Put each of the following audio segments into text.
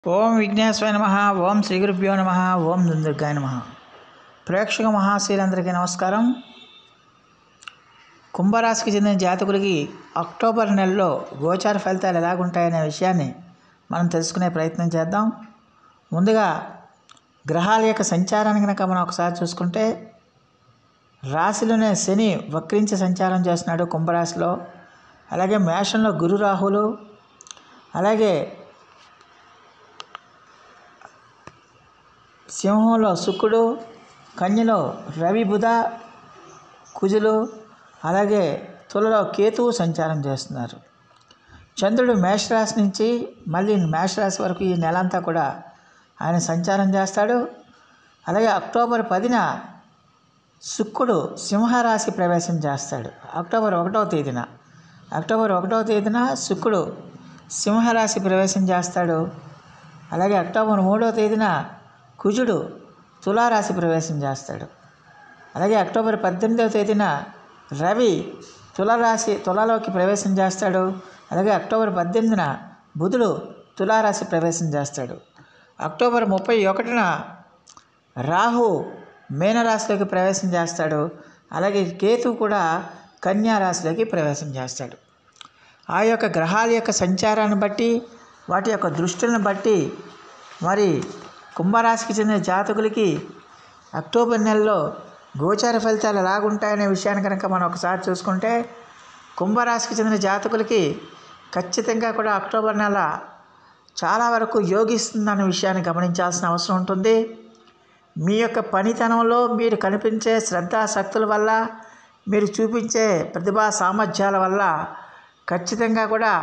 ఓం విఘ్నేశ్వర నమ ఓం శ్రీ గురుభ్యో నమ ఓం దుందుర్గాయ నమ ప్రేక్షక మహాశీలందరికీ నమస్కారం కుంభరాశికి చెందిన జాతకులకి అక్టోబర్ నెలలో గోచార ఫలితాలు ఎలాగుంటాయనే విషయాన్ని మనం తెలుసుకునే ప్రయత్నం చేద్దాం ముందుగా గ్రహాల యొక్క సంచారాన్ని కనుక మనం ఒకసారి చూసుకుంటే రాశిలోనే శని వక్రించి సంచారం చేస్తున్నాడు కుంభరాశిలో అలాగే మేషంలో గురు రాహులు అలాగే సింహంలో శుక్రుడు కన్యలో రవి బుధ కుజులు అలాగే తులలో కేతువు సంచారం చేస్తున్నారు చంద్రుడు మేషరాశి నుంచి మళ్ళీ మేషరాశి వరకు ఈ నెల అంతా కూడా ఆయన సంచారం చేస్తాడు అలాగే అక్టోబర్ పదిన శుక్రుడు సింహరాశి ప్రవేశం చేస్తాడు అక్టోబర్ ఒకటవ తేదీన అక్టోబర్ ఒకటవ తేదీన శుక్రుడు సింహరాశి ప్రవేశం చేస్తాడు అలాగే అక్టోబర్ మూడవ తేదీన కుజుడు తులారాశి ప్రవేశం చేస్తాడు అలాగే అక్టోబర్ పద్దెనిమిదవ తేదీన రవి తులారాశి తులాలోకి ప్రవేశం చేస్తాడు అలాగే అక్టోబర్ పద్దెనిమిదిన బుధుడు తులారాశి ప్రవేశం చేస్తాడు అక్టోబర్ ముప్పై ఒకటిన రాహు మీనరాశిలోకి ప్రవేశం చేస్తాడు అలాగే కేతు కూడా కన్యా రాశిలోకి ప్రవేశం చేస్తాడు ఆ యొక్క గ్రహాల యొక్క సంచారాన్ని బట్టి వాటి యొక్క దృష్టిని బట్టి మరి కుంభరాశికి చెందిన జాతకులకి అక్టోబర్ నెలలో గోచార ఫలితాలు ఎలాగుంటాయనే విషయాన్ని కనుక మనం ఒకసారి చూసుకుంటే కుంభరాశికి చెందిన జాతకులకి ఖచ్చితంగా కూడా అక్టోబర్ నెల చాలా వరకు యోగిస్తుందన్న విషయాన్ని గమనించాల్సిన అవసరం ఉంటుంది మీ యొక్క పనితనంలో మీరు కనిపించే శ్రద్ధాశక్తుల వల్ల మీరు చూపించే ప్రతిభా సామర్థ్యాల వల్ల ఖచ్చితంగా కూడా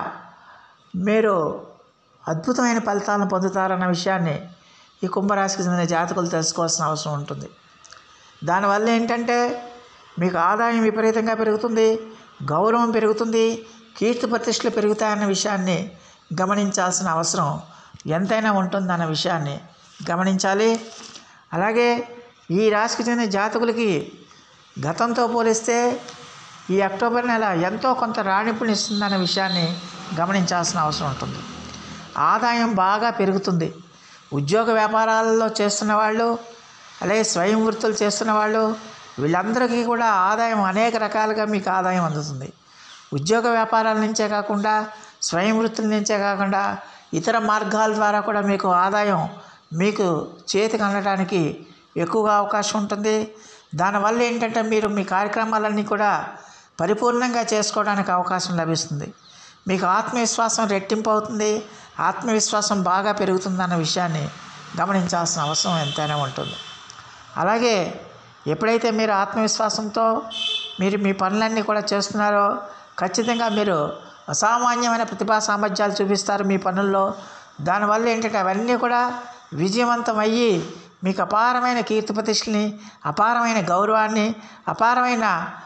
మీరు అద్భుతమైన ఫలితాలను పొందుతారన్న విషయాన్ని ఈ కుంభరాశికి చెందిన జాతకులు తెలుసుకోవాల్సిన అవసరం ఉంటుంది దానివల్ల ఏంటంటే మీకు ఆదాయం విపరీతంగా పెరుగుతుంది గౌరవం పెరుగుతుంది కీర్తి ప్రతిష్టలు పెరుగుతాయన్న విషయాన్ని గమనించాల్సిన అవసరం ఎంతైనా ఉంటుందన్న విషయాన్ని గమనించాలి అలాగే ఈ రాశికి చెందిన జాతకులకి గతంతో పోలిస్తే ఈ అక్టోబర్ నెల ఎంతో కొంత రాణింపుని ఇస్తుందన్న విషయాన్ని గమనించాల్సిన అవసరం ఉంటుంది ఆదాయం బాగా పెరుగుతుంది ఉద్యోగ వ్యాపారాలలో చేస్తున్న వాళ్ళు అలాగే స్వయం వృత్తులు చేస్తున్న వాళ్ళు వీళ్ళందరికీ కూడా ఆదాయం అనేక రకాలుగా మీకు ఆదాయం అందుతుంది ఉద్యోగ వ్యాపారాల నుంచే కాకుండా స్వయం వృత్తుల నుంచే కాకుండా ఇతర మార్గాల ద్వారా కూడా మీకు ఆదాయం మీకు చేతికి అందడానికి ఎక్కువగా అవకాశం ఉంటుంది దానివల్ల ఏంటంటే మీరు మీ కార్యక్రమాలన్నీ కూడా పరిపూర్ణంగా చేసుకోవడానికి అవకాశం లభిస్తుంది మీకు ఆత్మవిశ్వాసం రెట్టింపు అవుతుంది ఆత్మవిశ్వాసం బాగా పెరుగుతుందన్న విషయాన్ని గమనించాల్సిన అవసరం ఎంతైనా ఉంటుంది అలాగే ఎప్పుడైతే మీరు ఆత్మవిశ్వాసంతో మీరు మీ పనులన్నీ కూడా చేస్తున్నారో ఖచ్చితంగా మీరు అసామాన్యమైన ప్రతిభా సామర్థ్యాలు చూపిస్తారు మీ పనుల్లో దానివల్ల ఏంటంటే అవన్నీ కూడా విజయవంతం అయ్యి మీకు అపారమైన కీర్తి ప్రతిష్టని అపారమైన గౌరవాన్ని అపారమైన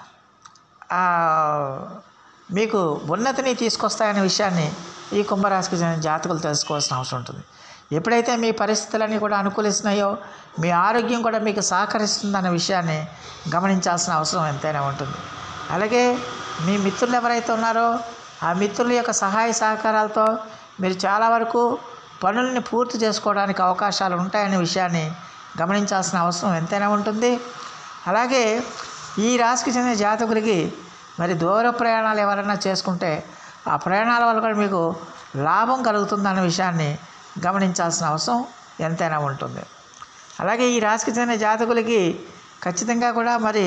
మీకు ఉన్నతిని తీసుకొస్తాయనే విషయాన్ని ఈ కుంభరాశికి చెందిన జాతకులు తెలుసుకోవాల్సిన అవసరం ఉంటుంది ఎప్పుడైతే మీ పరిస్థితులన్నీ కూడా అనుకూలిస్తున్నాయో మీ ఆరోగ్యం కూడా మీకు సహకరిస్తుందన్న విషయాన్ని గమనించాల్సిన అవసరం ఎంతైనా ఉంటుంది అలాగే మీ మిత్రులు ఎవరైతే ఉన్నారో ఆ మిత్రుల యొక్క సహాయ సహకారాలతో మీరు చాలా వరకు పనుల్ని పూర్తి చేసుకోవడానికి అవకాశాలు ఉంటాయనే విషయాన్ని గమనించాల్సిన అవసరం ఎంతైనా ఉంటుంది అలాగే ఈ రాశికి చెందిన జాతకులకి మరి దూర ప్రయాణాలు ఎవరైనా చేసుకుంటే ఆ ప్రయాణాల వల్ల కూడా మీకు లాభం కలుగుతుందన్న విషయాన్ని గమనించాల్సిన అవసరం ఎంతైనా ఉంటుంది అలాగే ఈ రాశికి చెందిన జాతకులకి ఖచ్చితంగా కూడా మరి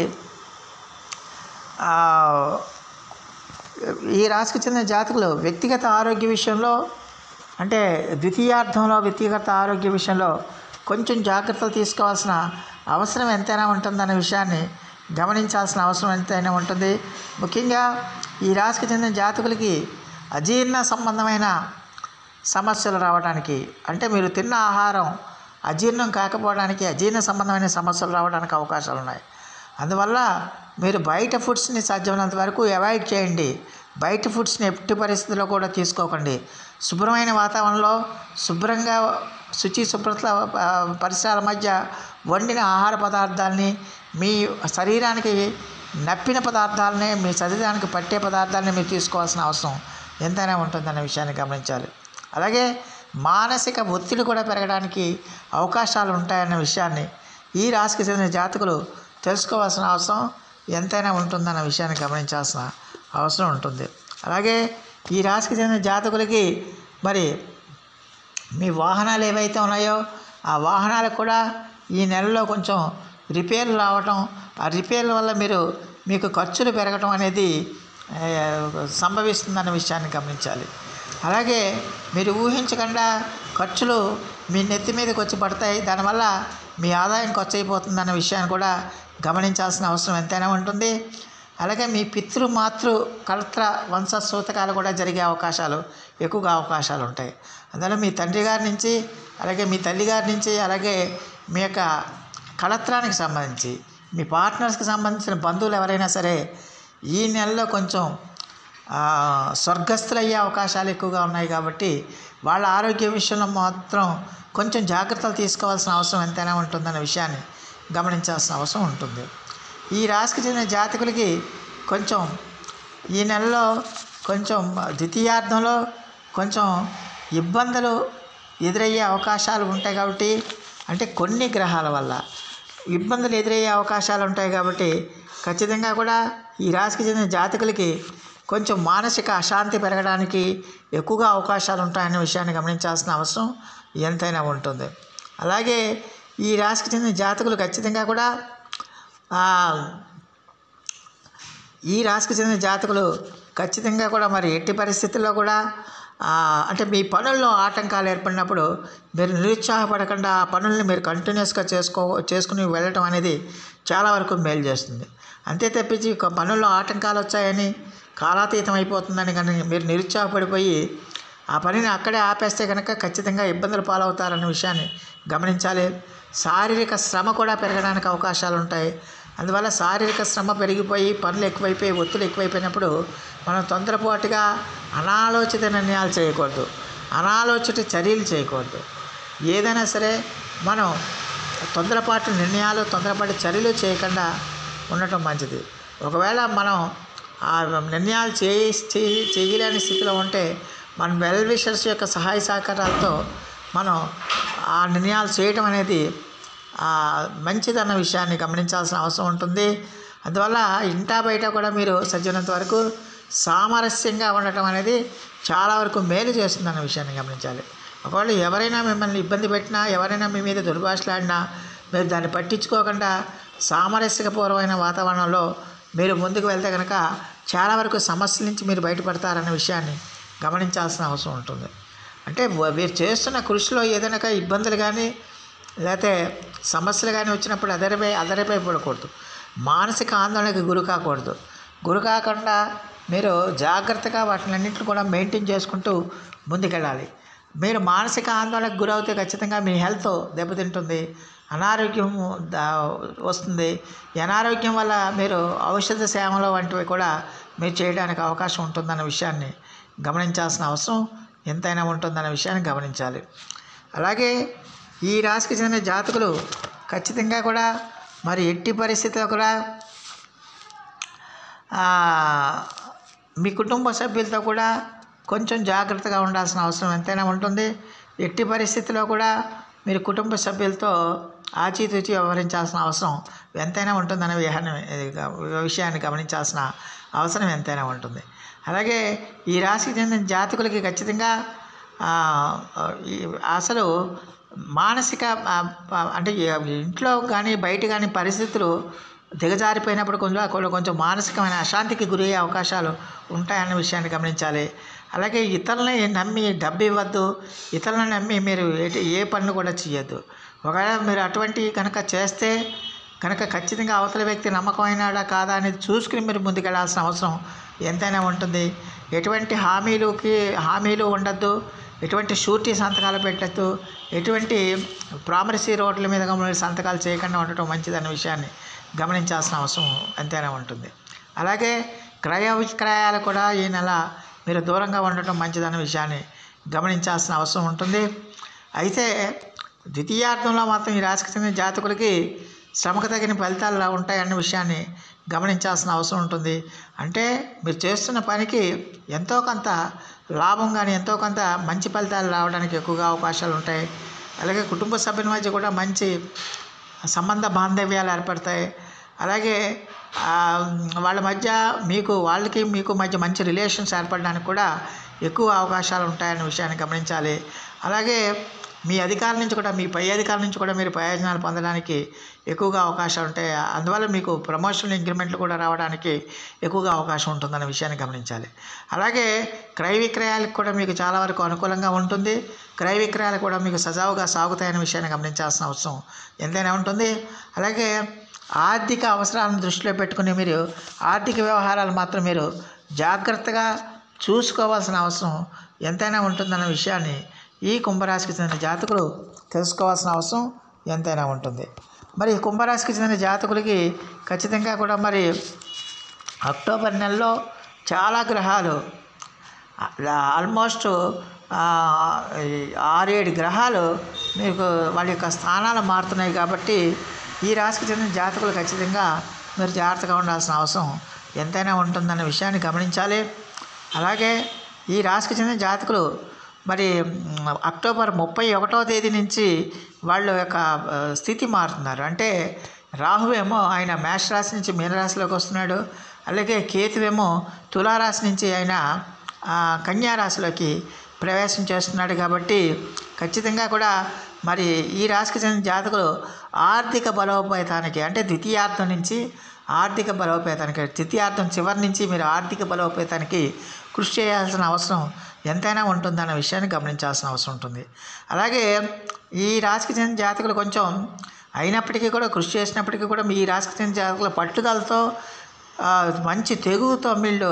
ఈ రాశికి చెందిన జాతకులు వ్యక్తిగత ఆరోగ్య విషయంలో అంటే ద్వితీయార్థంలో వ్యక్తిగత ఆరోగ్య విషయంలో కొంచెం జాగ్రత్తలు తీసుకోవాల్సిన అవసరం ఎంతైనా ఉంటుందన్న విషయాన్ని గమనించాల్సిన అవసరం ఎంతైనా ఉంటుంది ముఖ్యంగా ఈ రాశికి చెందిన జాతకులకి అజీర్ణ సంబంధమైన సమస్యలు రావడానికి అంటే మీరు తిన్న ఆహారం అజీర్ణం కాకపోవడానికి అజీర్ణ సంబంధమైన సమస్యలు రావడానికి అవకాశాలు ఉన్నాయి అందువల్ల మీరు బయట ఫుడ్స్ని సాధ్యమైనంత వరకు అవాయిడ్ చేయండి బయట ఫుడ్స్ని ఎట్టి పరిస్థితుల్లో కూడా తీసుకోకండి శుభ్రమైన వాతావరణంలో శుభ్రంగా శుచి శుభ్రత పరిసరాల మధ్య వండిన ఆహార పదార్థాలని మీ శరీరానికి నప్పిన పదార్థాలనే మీ శరీరానికి పట్టే పదార్థాలని మీరు తీసుకోవాల్సిన అవసరం ఎంతైనా ఉంటుందన్న విషయాన్ని గమనించాలి అలాగే మానసిక ఒత్తిడి కూడా పెరగడానికి అవకాశాలు ఉంటాయన్న విషయాన్ని ఈ రాశికి చెందిన జాతకులు తెలుసుకోవాల్సిన అవసరం ఎంతైనా ఉంటుందన్న విషయాన్ని గమనించాల్సిన అవసరం ఉంటుంది అలాగే ఈ రాశికి చెందిన జాతకులకి మరి మీ వాహనాలు ఏవైతే ఉన్నాయో ఆ వాహనాలకు కూడా ఈ నెలలో కొంచెం రిపేర్లు రావటం ఆ రిపేర్ల వల్ల మీరు మీకు ఖర్చులు పెరగటం అనేది ఆ, సంభవిస్తుందన్న విషయాన్ని గమనించాలి అలాగే మీరు ఊహించకుండా ఖర్చులు మీ నెత్తి మీదకి వచ్చి పడతాయి దానివల్ల మీ ఆదాయం ఖర్చు అయిపోతుందన్న విషయాన్ని కూడా గమనించాల్సిన అవసరం ఎంతైనా ఉంటుంది అలాగే మీ పితృ మాతృ కలత్ర వంశ సూతకాలు కూడా జరిగే అవకాశాలు ఎక్కువగా అవకాశాలు ఉంటాయి అందువల్ల మీ తండ్రి గారి నుంచి అలాగే మీ తల్లి గారి నుంచి అలాగే మీ యొక్క కళత్రానికి సంబంధించి మీ పార్ట్నర్స్కి సంబంధించిన బంధువులు ఎవరైనా సరే ఈ నెలలో కొంచెం ఆ, స్వర్గస్థులయ్యే అవకాశాలు ఎక్కువగా ఉన్నాయి కాబట్టి వాళ్ళ ఆరోగ్య విషయంలో మాత్రం కొంచెం జాగ్రత్తలు తీసుకోవాల్సిన అవసరం ఎంతైనా ఉంటుందన్న విషయాన్ని గమనించాల్సిన అవసరం ఉంటుంది ఈ రాశికి చెందిన జాతకులకి కొంచెం ఈ నెలలో కొంచెం ద్వితీయార్థంలో కొంచెం ఇబ్బందులు ఎదురయ్యే అవకాశాలు ఉంటాయి కాబట్టి అంటే కొన్ని గ్రహాల వల్ల ఇబ్బందులు ఎదురయ్యే అవకాశాలు ఉంటాయి కాబట్టి ఖచ్చితంగా కూడా ఈ రాశికి చెందిన జాతకులకి కొంచెం మానసిక అశాంతి పెరగడానికి ఎక్కువగా అవకాశాలు ఉంటాయనే విషయాన్ని గమనించాల్సిన అవసరం ఎంతైనా ఉంటుంది అలాగే ఈ రాశికి చెందిన జాతకులు ఖచ్చితంగా కూడా ఆ, ఈ రాశికి చెందిన జాతకులు ఖచ్చితంగా కూడా మరి ఎట్టి పరిస్థితుల్లో కూడా ఆ, అంటే మీ పనుల్లో ఆటంకాలు ఏర్పడినప్పుడు మీరు నిరుత్సాహపడకుండా ఆ పనుల్ని మీరు కంటిన్యూస్గా చేసుకో చేసుకుని వెళ్ళటం అనేది చాలా వరకు మేలు చేస్తుంది అంతే తప్పించి ఒక పనుల్లో ఆటంకాలు వచ్చాయని కాలాతీతం అయిపోతుందని కానీ మీరు నిరుత్సాహపడిపోయి ఆ పనిని అక్కడే ఆపేస్తే కనుక ఖచ్చితంగా ఇబ్బందులు పాలవుతారనే విషయాన్ని గమనించాలి శారీరక శ్రమ కూడా పెరగడానికి అవకాశాలు ఉంటాయి అందువల్ల శారీరక శ్రమ పెరిగిపోయి పనులు ఎక్కువైపోయి ఒత్తిడి ఎక్కువైపోయినప్పుడు మనం తొందరపాటుగా అనాలోచిత నిర్ణయాలు చేయకూడదు అనాలోచిత చర్యలు చేయకూడదు ఏదైనా సరే మనం తొందరపాటు నిర్ణయాలు తొందరపాటు చర్యలు చేయకుండా ఉండటం మంచిది ఒకవేళ మనం ఆ నిర్ణయాలు చేయి చేయి- చేయలేని స్థితిలో ఉంటే మన వెల్ విషర్స్ యొక్క సహాయ సహకారాలతో మనం ఆ నిర్ణయాలు చేయటం అనేది ఆ, మంచిదన్న విషయాన్ని గమనించాల్సిన అవసరం ఉంటుంది అందువల్ల ఇంటా బయట కూడా మీరు సజ్జనంత వరకు సామరస్యంగా ఉండటం అనేది చాలా వరకు మేలు చేస్తుందన్న విషయాన్ని గమనించాలి ఒకవేళ ఎవరైనా మిమ్మల్ని ఇబ్బంది పెట్టినా ఎవరైనా మీ మీద దుర్భాషలాడినా మీరు దాన్ని పట్టించుకోకుండా సామరస్యపూర్వమైన వాతావరణంలో మీరు ముందుకు వెళ్తే కనుక చాలా వరకు సమస్యల నుంచి మీరు బయటపడతారన్న విషయాన్ని గమనించాల్సిన అవసరం ఉంటుంది అంటే వ- మీరు చేస్తున్న కృషిలో ఏదైనా ఒక ఇబ్బందులు కానీ లేకపోతే సమస్యలు కానీ వచ్చినప్పుడు అదరిపై అదరిపై పడకూడదు మానసిక ఆందోళనకి గురి కాకూడదు గురి కాకుండా మీరు జాగ్రత్తగా వాటినన్నింటిని కూడా మెయింటైన్ చేసుకుంటూ ముందుకెళ్ళాలి మీరు మానసిక ఆందోళనకు గురవుతే ఖచ్చితంగా మీ హెల్త్ దెబ్బతింటుంది అనారోగ్యం దా- వస్తుంది ఈ అనారోగ్యం వల్ల మీరు ఔషధ సేవలు వంటివి కూడా మీరు చేయడానికి అవకాశం ఉంటుందన్న విషయాన్ని గమనించాల్సిన అవసరం ఎంతైనా ఉంటుందన్న విషయాన్ని గమనించాలి అలాగే ఈ రాశికి చెందిన జాతకులు ఖచ్చితంగా కూడా మరి ఎట్టి పరిస్థితిలో కూడా ఆ, మీ కుటుంబ సభ్యులతో కూడా కొంచెం జాగ్రత్తగా ఉండాల్సిన అవసరం ఎంతైనా ఉంటుంది ఎట్టి పరిస్థితిలో కూడా మీరు కుటుంబ సభ్యులతో ఆచితూచి వ్యవహరించాల్సిన అవసరం ఎంతైనా ఉంటుందనే విహాన్ని విషయాన్ని గమనించాల్సిన అవసరం ఎంతైనా ఉంటుంది అలాగే ఈ రాశికి చెందిన జాతకులకి ఖచ్చితంగా ఆ, ఈ అసలు మానసిక ఆ, ఆ, అంటే ఇంట్లో కానీ బయట కానీ పరిస్థితులు దిగజారిపోయినప్పుడు కొంచెం కొంచెం కొంచెం మానసికమైన అశాంతికి గురయ్యే అవకాశాలు ఉంటాయన్న విషయాన్ని గమనించాలి అలాగే ఇతరులని నమ్మి డబ్బు ఇవ్వద్దు ఇతరులను నమ్మి మీరు ఎటు ఏ పనులు కూడా చేయొద్దు ఒకవేళ మీరు అటువంటి కనుక చేస్తే కనుక ఖచ్చితంగా అవతల వ్యక్తి నమ్మకమైనాడా కాదా అనేది చూసుకుని మీరు ముందుకెళ్లాల్సిన అవసరం ఎంతైనా ఉంటుంది ఎటువంటి హామీలుకి హామీలు ఉండద్దు ఎటువంటి షూరిటీ సంతకాలు పెట్టద్దు ఎటువంటి ప్రామరసీ రోడ్ల మీద మీరు సంతకాలు చేయకుండా ఉండటం మంచిదన్న విషయాన్ని గమనించాల్సిన అవసరం ఎంతైనా ఉంటుంది అలాగే క్రయ విక్రయాలు కూడా ఈ నెల మీరు దూరంగా ఉండటం మంచిదన్న విషయాన్ని గమనించాల్సిన అవసరం ఉంటుంది అయితే ద్వితీయార్థంలో మాత్రం ఈ రాశికి చెందిన జాతకులకి శ్రమకు తగిన ఫలితాలు ఎలా ఉంటాయన్న విషయాన్ని గమనించాల్సిన అవసరం ఉంటుంది అంటే మీరు చేస్తున్న పనికి ఎంతో కొంత లాభం కానీ ఎంతో కొంత మంచి ఫలితాలు రావడానికి ఎక్కువగా అవకాశాలు ఉంటాయి అలాగే కుటుంబ సభ్యుల మధ్య కూడా మంచి సంబంధ బాంధవ్యాలు ఏర్పడతాయి అలాగే ఆ, వాళ్ళ మధ్య మీకు వాళ్ళకి మీకు మధ్య మంచి రిలేషన్స్ ఏర్పడడానికి కూడా ఎక్కువ అవకాశాలు ఉంటాయనే విషయాన్ని గమనించాలి అలాగే మీ అధికారుల నుంచి కూడా మీ పై అధికారుల నుంచి కూడా మీరు ప్రయోజనాలు పొందడానికి ఎక్కువగా అవకాశాలు ఉంటాయి అందువల్ల మీకు ప్రమోషన్ ఇంక్రిమెంట్లు కూడా రావడానికి ఎక్కువగా అవకాశం ఉంటుందనే విషయాన్ని గమనించాలి అలాగే క్రయ విక్రయాలకు కూడా మీకు చాలా వరకు అనుకూలంగా ఉంటుంది క్రయ విక్రయాలు కూడా మీకు సజావుగా సాగుతాయనే విషయాన్ని గమనించాల్సిన అవసరం ఎంతైనా ఉంటుంది అలాగే ఆర్థిక అవసరాలను దృష్టిలో పెట్టుకుని మీరు ఆర్థిక వ్యవహారాలు మాత్రం మీరు జాగ్రత్తగా చూసుకోవాల్సిన అవసరం ఎంతైనా ఉంటుందన్న విషయాన్ని ఈ కుంభరాశికి చెందిన జాతకులు తెలుసుకోవాల్సిన అవసరం ఎంతైనా ఉంటుంది మరి ఈ కుంభరాశికి చెందిన జాతకులకి ఖచ్చితంగా కూడా మరి అక్టోబర్ నెలలో చాలా గ్రహాలు ఆల్మోస్ట్ ఆరేడు గ్రహాలు మీకు వాళ్ళ యొక్క స్థానాలు మారుతున్నాయి కాబట్టి ఈ రాశికి చెందిన జాతకులు ఖచ్చితంగా మీరు జాగ్రత్తగా ఉండాల్సిన అవసరం ఎంతైనా ఉంటుందన్న విషయాన్ని గమనించాలి అలాగే ఈ రాశికి చెందిన జాతకులు మరి మ్, అక్టోబర్ ముప్పై ఒకటో తేదీ నుంచి వాళ్ళ యొక్క ఆ, స్థితి మారుతున్నారు అంటే రాహువేమో ఆయన మేష రాశి నుంచి మీనరాశిలోకి వస్తున్నాడు అలాగే కేతువేమో తులారాశి నుంచి ఆయన ఆ, కన్యా రాశిలోకి ప్రవేశం చేస్తున్నాడు కాబట్టి ఖచ్చితంగా కూడా మరి ఈ రాశికి చెందిన జాతకులు ఆర్థిక బలోపేతానికి అంటే ద్వితీయార్థం నుంచి ఆర్థిక బలోపేతానికి ద్వితీయార్థం చివరి నుంచి మీరు ఆర్థిక బలోపేతానికి కృషి చేయాల్సిన అవసరం ఎంతైనా ఉంటుందన్న విషయాన్ని గమనించాల్సిన అవసరం ఉంటుంది అలాగే ఈ రాశికి చెందిన జాతకులు కొంచెం అయినప్పటికీ కూడా కృషి చేసినప్పటికీ కూడా మీ రాశికి చెందిన జాతకుల పట్టుదలతో ఆ, మంచి తెగువతో వీళ్ళు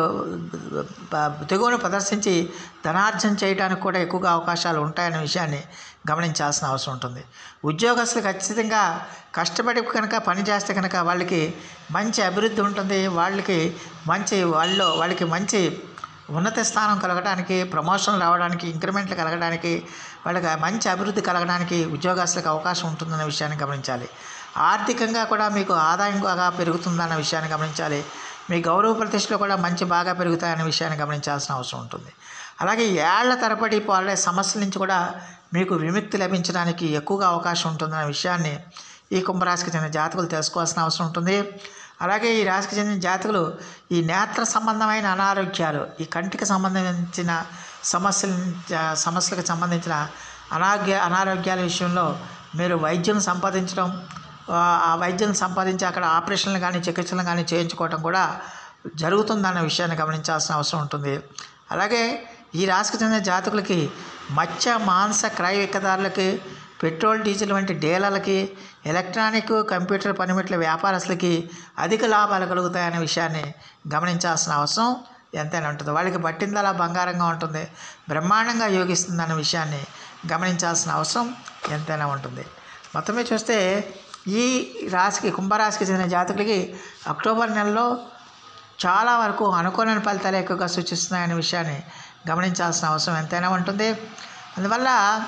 ప- తెగువను ప్రదర్శించి ధనార్జన చేయడానికి కూడా ఎక్కువగా అవకాశాలు ఉంటాయనే విషయాన్ని గమనించాల్సిన అవసరం ఉంటుంది ఉద్యోగస్తులు ఖచ్చితంగా కష్టపడి కనుక పని చేస్తే కనుక వాళ్ళకి మంచి అభివృద్ధి ఉంటుంది వాళ్ళకి మంచి వాళ్ళు వాళ్ళకి మంచి ఉన్నత స్థానం కలగడానికి ప్రమోషన్ రావడానికి ఇంక్రిమెంట్లు కలగడానికి వాళ్ళకి మంచి అభివృద్ధి కలగడానికి ఉద్యోగస్తులకు అవకాశం ఉంటుందన్న విషయాన్ని గమనించాలి ఆర్థికంగా కూడా మీకు ఆదాయం బాగా పెరుగుతుందన్న విషయాన్ని గమనించాలి మీ గౌరవ ప్రతిష్టలు కూడా మంచి బాగా పెరుగుతాయనే విషయాన్ని గమనించాల్సిన అవసరం ఉంటుంది అలాగే ఏళ్ల తరబడి పాలే సమస్యల నుంచి కూడా మీకు విముక్తి లభించడానికి ఎక్కువగా అవకాశం ఉంటుందన్న విషయాన్ని ఈ కుంభరాశికి చెందిన జాతకులు తెలుసుకోవాల్సిన అవసరం ఉంటుంది అలాగే ఈ రాశికి చెందిన జాతకులు ఈ నేత్ర సంబంధమైన అనారోగ్యాలు ఈ కంటికి సంబంధించిన సమస్యల సమస్యలకు సంబంధించిన అనారోగ్య అనారోగ్యాల విషయంలో మీరు వైద్యం సంపాదించడం ఆ, ఆ వైద్యం సంపాదించి అక్కడ ఆపరేషన్లు కానీ చికిత్సలు కానీ చేయించుకోవటం కూడా జరుగుతుందన్న విషయాన్ని గమనించాల్సిన అవసరం ఉంటుంది అలాగే ఈ రాశికి చెందిన జాతకులకి మత్స్య మాంస క్రయ విక్కదారులకి పెట్రోల్ డీజిల్ వంటి డీలర్లకి ఎలక్ట్రానిక్ కంప్యూటర్ పనిముట్ల వ్యాపారస్తులకి అధిక లాభాలు కలుగుతాయనే విషయాన్ని గమనించాల్సిన అవసరం ఎంతైనా ఉంటుంది వాళ్ళకి పట్టిందలా బంగారంగా ఉంటుంది బ్రహ్మాండంగా యోగిస్తుందన్న విషయాన్ని గమనించాల్సిన అవసరం ఎంతైనా ఉంటుంది మొత్తం మీద చూస్తే ఈ రాశికి కుంభరాశికి చెందిన జాతకులకి అక్టోబర్ నెలలో చాలా వరకు అనుకోని ఫలితాలు ఎక్కువగా సూచిస్తున్నాయనే విషయాన్ని గమనించాల్సిన అవసరం ఎంతైనా ఉంటుంది అందువల్ల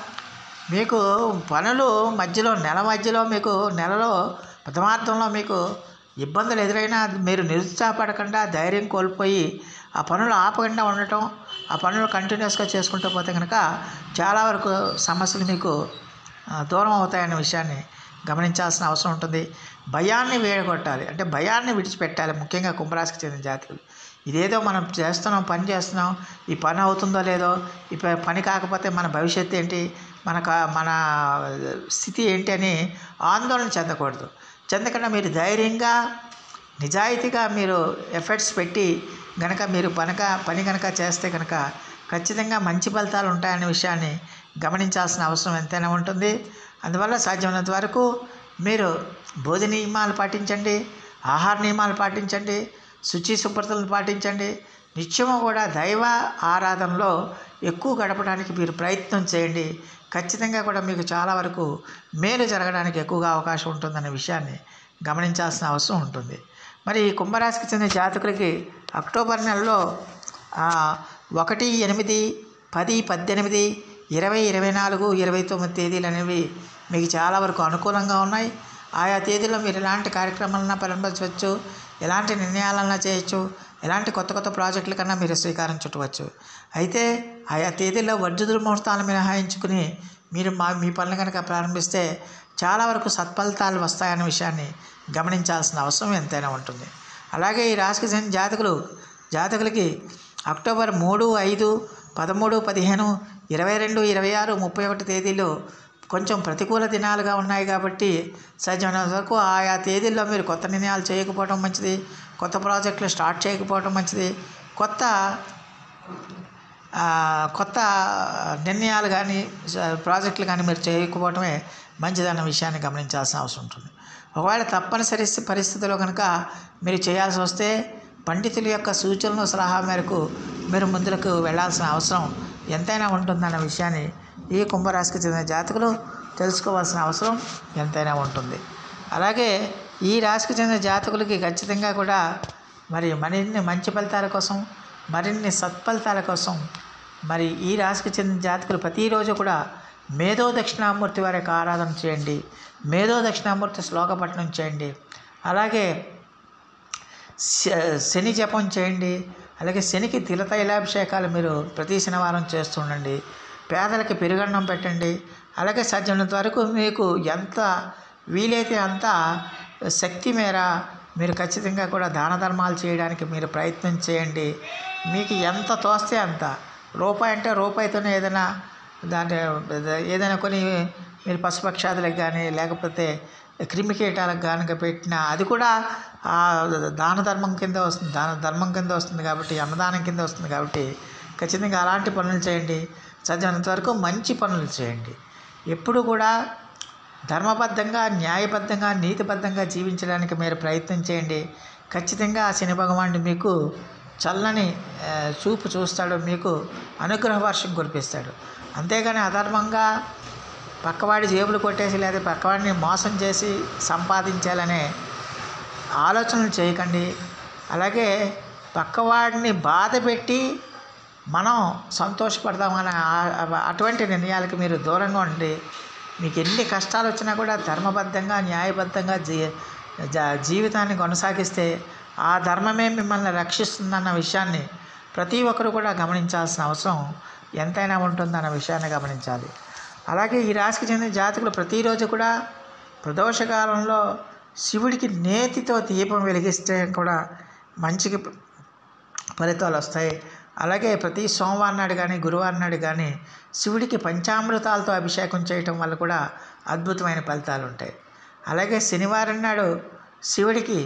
మీకు పనులు మధ్యలో నెల మధ్యలో మీకు నెలలో ప్రథమార్థంలో మీకు ఇబ్బందులు ఎదురైనా మీరు నిరుత్సాహపడకుండా ధైర్యం కోల్పోయి ఆ పనులు ఆపకుండా ఉండటం ఆ పనులు కంటిన్యూస్గా చేసుకుంటూ పోతే కనుక చాలా వరకు సమస్యలు మీకు ఆ, దూరం అవుతాయనే విషయాన్ని గమనించాల్సిన అవసరం ఉంటుంది భయాన్ని వేయగొట్టాలి అంటే భయాన్ని విడిచిపెట్టాలి ముఖ్యంగా కుంభరాశికి చెందిన జాతకులు ఇదేదో మనం చేస్తున్నాం పని చేస్తున్నాం ఈ పని అవుతుందో లేదో ఈ ప- పని కాకపోతే మన భవిష్యత్తు ఏంటి మన క- మన స్థితి ఏంటి అని ఆందోళన చెందకూడదు చెందకుండా మీరు ధైర్యంగా నిజాయితీగా మీరు ఎఫర్ట్స్ పెట్టి గనక మీరు పనక పని కనుక చేస్తే కనుక ఖచ్చితంగా మంచి ఫలితాలు ఉంటాయనే విషయాన్ని గమనించాల్సిన అవసరం ఎంతైనా ఉంటుంది అందువల్ల సాధ్యమైనంత వరకు మీరు భోజన నియమాలు పాటించండి ఆహార నియమాలు పాటించండి శుచి శుభ్రతలను పాటించండి నిత్యము కూడా దైవ ఆరాధనలో ఎక్కువ గడపడానికి మీరు ప్రయత్నం చేయండి ఖచ్చితంగా కూడా మీకు చాలా వరకు మేలు జరగడానికి ఎక్కువగా అవకాశం ఉంటుందనే విషయాన్ని గమనించాల్సిన అవసరం ఉంటుంది మరి ఈ కుంభరాశికి చెందిన జాతకులకి అక్టోబర్ నెలలో ఆ, ఒకటి ఎనిమిది పది పద్దెనిమిది ఇరవై ఇరవై నాలుగు ఇరవై తొమ్మిది తేదీలు అనేవి మీకు చాలా వరకు అనుకూలంగా ఉన్నాయి ఆయా తేదీలో మీరు ఎలాంటి కార్యక్రమాలన్నా ప్రారంభించవచ్చు ఎలాంటి నిర్ణయాలన్నా చేయొచ్చు ఎలాంటి కొత్త కొత్త ప్రాజెక్టుల కన్నా మీరు శ్రీకారం చుట్టవచ్చు అయితే ఆయా తేదీల్లో వర్జుదురు ముహూర్తాలను మినహాయించుకుని మీరు మా మీ పనులు కనుక ప్రారంభిస్తే చాలా వరకు సత్ఫలితాలు వస్తాయన్న విషయాన్ని గమనించాల్సిన అవసరం ఎంతైనా ఉంటుంది అలాగే ఈ రాశికి చెందిన జాతకులు జాతకులకి అక్టోబర్ మూడు ఐదు పదమూడు పదిహేను ఇరవై రెండు ఇరవై ఆరు ముప్పై ఒకటి తేదీలు కొంచెం ప్రతికూల దినాలుగా ఉన్నాయి కాబట్టి సాధ్యమైనంత వరకు ఆయా తేదీల్లో మీరు కొత్త నిర్ణయాలు చేయకపోవడం మంచిది కొత్త ప్రాజెక్టులు స్టార్ట్ చేయకపోవడం మంచిది కొత్త ఆ, కొత్త నిర్ణయాలు కానీ స- ప్రాజెక్టులు కానీ మీరు చేయకపోవడమే మంచిదన్న విషయాన్ని గమనించాల్సిన అవసరం ఉంటుంది ఒకవేళ తప్పనిసరి పరిస్థితిలో కనుక మీరు చేయాల్సి వస్తే పండితుల యొక్క సూచనలు సలహా మేరకు మీరు ముందులకు వెళ్ళాల్సిన అవసరం ఎంతైనా ఉంటుందన్న విషయాన్ని ఈ కుంభరాశికి చెందిన జాతకులు తెలుసుకోవాల్సిన అవసరం ఎంతైనా ఉంటుంది అలాగే ఈ రాశికి చెందిన జాతకులకి ఖచ్చితంగా కూడా మరి మరిన్ని మంచి ఫలితాల కోసం మరిన్ని సత్ఫలితాల కోసం మరి ఈ రాశికి చెందిన జాతకులు ప్రతిరోజు కూడా మేధో దక్షిణామూర్తి వారి యొక్క ఆరాధన చేయండి మేధో దక్షిణామూర్తి శ్లోక పఠనం చేయండి అలాగే శ- శని జపం చేయండి అలాగే శనికి తిలతైలాభిషేకాలు మీరు ప్రతి శనివారం చేస్తుండండి పేదలకి పెరుగన్నం పెట్టండి అలాగే సాధ్యమైనంత వరకు మీకు ఎంత వీలైతే అంత శక్తి మేర మీరు ఖచ్చితంగా కూడా దాన ధర్మాలు చేయడానికి మీరు ప్రయత్నం చేయండి మీకు ఎంత తోస్తే అంత రూపాయి అంటే రూపాయితోనే ఏదైనా దాంట్లో ఏదైనా కొన్ని మీరు పశుపక్షాదులకు కానీ లేకపోతే క్రిమికీటాలకు కనుక పెట్టినా అది కూడా ఆ దాన ధర్మం కింద వస్తుంది దాన ధర్మం కింద వస్తుంది కాబట్టి అన్నదానం కింద వస్తుంది కాబట్టి ఖచ్చితంగా అలాంటి పనులు చేయండి సాధ్యమైనంత వరకు మంచి పనులు చేయండి ఎప్పుడు కూడా ధర్మబద్ధంగా న్యాయబద్ధంగా నీతిబద్ధంగా జీవించడానికి మీరు ప్రయత్నం చేయండి ఖచ్చితంగా ఆ శని భగవానుడు మీకు చల్లని ఆ, చూపు చూస్తాడు మీకు అనుగ్రహ వర్షం కురిపిస్తాడు అంతేగాని అధర్మంగా పక్కవాడి జేబులు కొట్టేసి లేదా పక్కవాడిని మోసం చేసి సంపాదించాలనే ఆలోచనలు చేయకండి అలాగే పక్కవాడిని బాధ పెట్టి మనం సంతోషపడదామనే ఆ- అటువంటి నిర్ణయాలకు మీరు దూరంగా ఉండి మీకు ఎన్ని కష్టాలు వచ్చినా కూడా ధర్మబద్ధంగా న్యాయబద్ధంగా జీ జ- జీవితాన్ని కొనసాగిస్తే ఆ ధర్మమే మిమ్మల్ని రక్షిస్తుందన్న విషయాన్ని ప్రతి ఒక్కరు కూడా గమనించాల్సిన అవసరం ఎంతైనా ఉంటుందన్న విషయాన్ని గమనించాలి అలాగే ఈ రాశికి చెందిన జాతకులు ప్రతిరోజు కూడా ప్రదోషకాలంలో శివుడికి నేతితో దీపం వెలిగిస్తే కూడా మంచికి ఫలితాలు వస్తాయి అలాగే ప్రతి సోమవారం నాడు కానీ గురువారం నాడు కానీ శివుడికి పంచామృతాలతో అభిషేకం చేయటం వల్ల కూడా అద్భుతమైన ఫలితాలు ఉంటాయి అలాగే శనివారం నాడు శివుడికి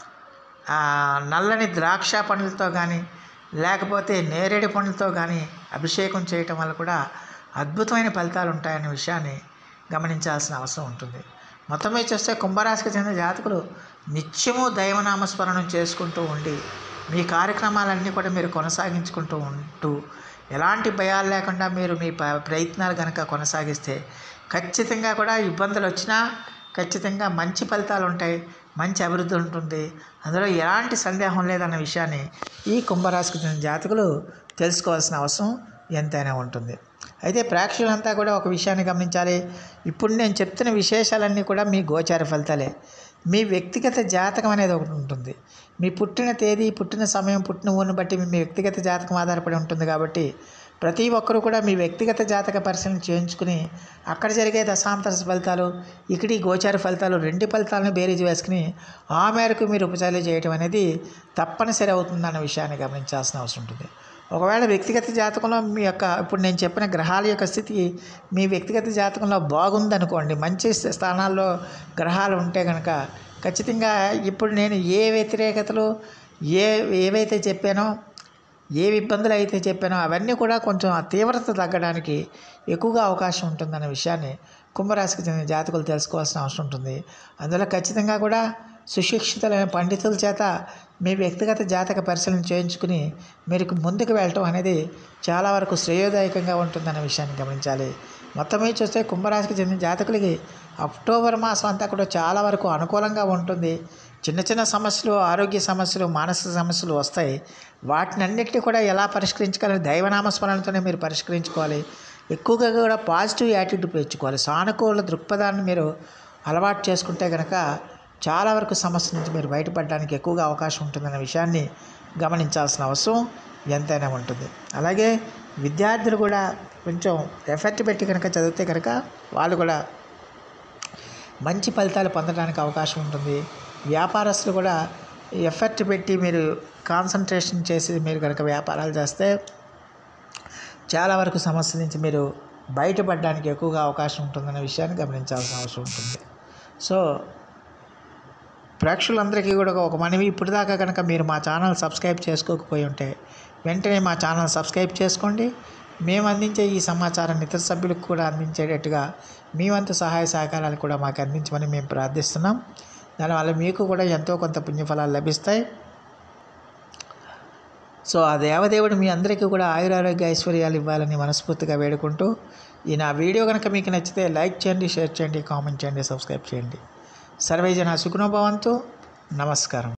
ఆ, నల్లని ద్రాక్ష పండ్లతో కానీ లేకపోతే నేరేడు పండ్లతో కానీ అభిషేకం చేయటం వల్ల కూడా అద్భుతమైన ఫలితాలు ఉంటాయనే విషయాన్ని గమనించాల్సిన అవసరం ఉంటుంది మొత్తం మీద చూస్తే కుంభరాశికి చెందిన జాతకులు నిత్యము దైవనామస్మరణం చేసుకుంటూ ఉండి మీ కార్యక్రమాలన్నీ కూడా మీరు కొనసాగించుకుంటూ ఉంటూ ఎలాంటి భయాలు లేకుండా మీరు మీ ప- ప్రయత్నాలు కనుక కొనసాగిస్తే ఖచ్చితంగా కూడా ఇబ్బందులు వచ్చినా ఖచ్చితంగా మంచి ఫలితాలు ఉంటాయి మంచి అభివృద్ధి ఉంటుంది అందులో ఎలాంటి సందేహం లేదన్న విషయాన్ని ఈ కుంభరాశికి చెందిన జాతకులు తెలుసుకోవాల్సిన అవసరం ఎంతైనా ఉంటుంది అయితే ప్రేక్షకులంతా కూడా ఒక విషయాన్ని గమనించాలి ఇప్పుడు నేను చెప్తున్న విశేషాలన్నీ కూడా మీ గోచార ఫలితాలే మీ వ్యక్తిగత జాతకం అనేది ఒకటి ఉంటుంది మీ పుట్టిన తేదీ పుట్టిన సమయం పుట్టిన ఊరిని బట్టి మీ వ్యక్తిగత జాతకం ఆధారపడి ఉంటుంది కాబట్టి ప్రతి ఒక్కరూ కూడా మీ వ్యక్తిగత జాతక పరిశీలన చేయించుకుని అక్కడ జరిగే దశాంతర ఫలితాలు ఇక్కడి గోచార ఫలితాలు రెండు ఫలితాలను బేరీజ్ వేసుకుని ఆ మేరకు మీరు ఉపచారాలు చేయడం అనేది తప్పనిసరి అవుతుందన్న విషయాన్ని గమనించాల్సిన అవసరం ఉంటుంది ఒకవేళ వ్యక్తిగత జాతకంలో మీ యొక్క ఇప్పుడు నేను చెప్పిన గ్రహాల యొక్క స్థితి మీ వ్యక్తిగత జాతకంలో బాగుందనుకోండి మంచి స్థానాల్లో గ్రహాలు ఉంటే కనుక ఖచ్చితంగా ఇప్పుడు నేను ఏ వ్యతిరేకతలు ఏ ఏవైతే చెప్పానో ఏ ఇబ్బందులు అయితే చెప్పానో అవన్నీ కూడా కొంచెం ఆ తీవ్రత తగ్గడానికి ఎక్కువగా అవకాశం ఉంటుందన్న విషయాన్ని కుంభరాశికి చెందిన జాతకులు తెలుసుకోవాల్సిన అవసరం ఉంటుంది అందులో ఖచ్చితంగా కూడా సుశిక్షితులైన పండితుల చేత మీ వ్యక్తిగత జాతక పరిశీలన చేయించుకుని మీరు ముందుకు వెళ్ళటం అనేది చాలా వరకు శ్రేయోదాయకంగా ఉంటుందన్న విషయాన్ని గమనించాలి మొత్తం మీద చూస్తే కుంభరాశికి చెందిన జాతకులకి అక్టోబర్ మాసం అంతా కూడా చాలా వరకు అనుకూలంగా ఉంటుంది చిన్న చిన్న సమస్యలు ఆరోగ్య సమస్యలు మానసిక సమస్యలు వస్తాయి వాటిని అన్నిటిని కూడా ఎలా పరిష్కరించుకోవాలి దైవనామస్మరణతోనే మీరు పరిష్కరించుకోవాలి ఎక్కువగా కూడా పాజిటివ్ యాటిట్యూడ్ పెంచుకోవాలి సానుకూల దృక్పథాన్ని మీరు అలవాటు చేసుకుంటే కనుక చాలా వరకు సమస్య నుంచి మీరు బయటపడడానికి ఎక్కువగా అవకాశం ఉంటుందన్న విషయాన్ని గమనించాల్సిన అవసరం ఎంతైనా ఉంటుంది అలాగే విద్యార్థులు కూడా కొంచెం ఎఫర్ట్ పెట్టి కనుక చదివితే కనుక వాళ్ళు కూడా మంచి ఫలితాలు పొందడానికి అవకాశం ఉంటుంది వ్యాపారస్తులు కూడా ఎఫర్ట్ పెట్టి మీరు కాన్సన్ట్రేషన్ చేసి మీరు కనుక వ్యాపారాలు చేస్తే చాలా వరకు సమస్య నుంచి మీరు బయటపడడానికి ఎక్కువగా అవకాశం ఉంటుందనే విషయాన్ని గమనించాల్సిన అవసరం ఉంటుంది సో ప్రేక్షకులందరికీ కూడా ఒక మనవి ఇప్పుడు దాకా కనుక మీరు మా ఛానల్ సబ్స్క్రైబ్ చేసుకోకపోయి ఉంటే వెంటనే మా ఛానల్ సబ్స్క్రైబ్ చేసుకోండి మేము అందించే ఈ సమాచారాన్ని ఇతర సభ్యులకు కూడా అందించేటట్టుగా మీ వంతు సహాయ సహకారాలు కూడా మాకు అందించమని మేము ప్రార్థిస్తున్నాం దానివల్ల మీకు కూడా ఎంతో కొంత పుణ్యఫలాలు లభిస్తాయి సో ఆ దేవదేవుడు మీ అందరికీ కూడా ఆయురారోగ్య ఐశ్వర్యాలు ఇవ్వాలని మనస్ఫూర్తిగా వేడుకుంటూ ఈ నా వీడియో కనుక మీకు నచ్చితే లైక్ చేయండి షేర్ చేయండి కామెంట్ చేయండి సబ్స్క్రైబ్ చేయండి సర్వేజన సుఖనోభవంతు నమస్కారం